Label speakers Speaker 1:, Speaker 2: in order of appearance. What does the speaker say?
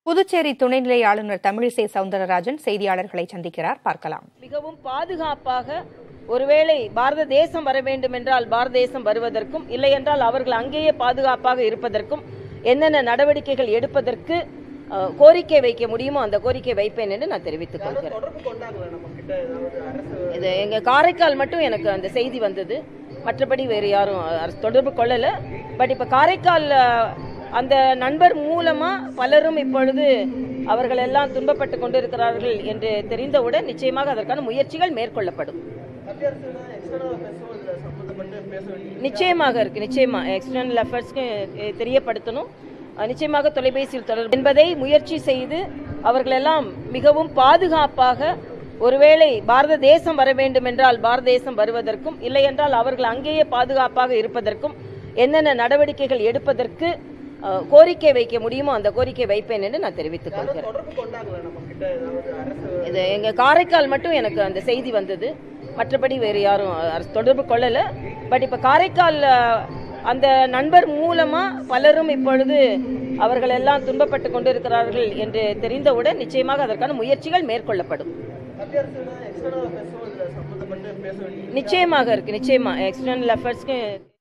Speaker 1: புதுச்சேரி துணைநிலை ஆளுநர் தமிழிசை சவுந்தரராஜன் செய்தியாளர்களை சந்திக்கிறார் பார்க்கலாம்
Speaker 2: மிகவும் பாதுகாப்பாக ஒருவேளை பாரத தேசம் வர வேண்டும் என்றால் பாரத தேசம் வருவதற்கும் இல்லை என்றால் அவர்கள் அங்கேயே பாதுகாப்பாக இருப்பதற்கும் என்னென்ன நடவடிக்கைகள் எடுப்பதற்கு அஹ், கோரிக்கை வைக்க முடியுமோ அந்த கோரிக்கை வைப்பேன் என்று நான் தெரிவித்துக் கொள்கிறேன்
Speaker 3: தொடர்பு கொண்டாங்களா நம்ம கிட்ட ஏதாவது அரசு
Speaker 2: இது எங்க காரைக்கால் மட்டும் எனக்கு அந்த செய்தி வந்தது மற்றபடி வேறு யாரும் அரசு தொடர்பு கொள்ளல பட் இப்ப காரைக்கால் அஹ், அந்த நண்பர் மூலமா பலரும் இப்பொழுது அவர்கள் எல்லாம் துன்பப்பட்டு கொண்டிருக்கிறார்கள் என்று தெரிந்தவுடன் நிச்சயமாக அதற்கான முயற்சிகள் மேற்கொள்ளப்படும்
Speaker 3: மத்திய அரசு எக்ஸ்டர்னல் அஃபேர்ஸும் இதில் சம்மந்தப்பட்டு பேச வேண்டிய
Speaker 2: நிச்சயமாக இருக்கு நிச்சயமா எக்ஸ்டர்னல் அஃபேர்ஸ்க்கு தெரியப்படுத்தணும் அஹ் நிச்சயமாக தொலைபேசியில் தொடர்பு என்பதை முயற்சி செய்து அவர்கள் எல்லாம் மிகவும் பாதுகாப்பாக ஒருவேளை பாரத தேசம் வர வேண்டும் என்றால் பாரத தேசம் வருவதற்கும் இல்லை என்றால் அவர்கள் அங்கேயே பாதுகாப்பாக இருப்பதற்கும் என்னென்ன நடவடிக்கைகள் எடுப்பதற்கு அஹ், கோரிக்கை வைக்க முடியுமோ அந்த கோரிக்கை வைப்பேன் என்று நான் தெரிவித்துக் கொள்கிறேன்
Speaker 3: தொடர்பு கொண்டாங்களா நம்ம கிட்ட ஏதாவது அரசு
Speaker 2: இது எங்க காரைக்கால் மட்டும் எனக்கு அந்த செய்தி வந்தது மற்றபடி வேறு யாரும் அரசு தொடர்பு கொள்ளல பட் இப்ப காரைக்கால் அஹ், அந்த நண்பர் மூலமா பலரும் இப்பொழுது அவர்கள் எல்லாம் துன்பப்பட்டு கொண்டிருக்கிறார்கள் என்று தெரிந்தவுடன் நிச்சயமாக அதற்கான முயற்சிகள் மேற்கொள்ளப்படும்
Speaker 3: மத்திய அரசு எக்ஸ்டர்னல் அஃபேர்ஸும் இதில் சம்மந்தப்பட்டு பேச வேண்டிய
Speaker 2: நிச்சயமாக இருக்கு நிச்சயமா எக்ஸ்டர்னல் அஃபேர்ஸ்க்கு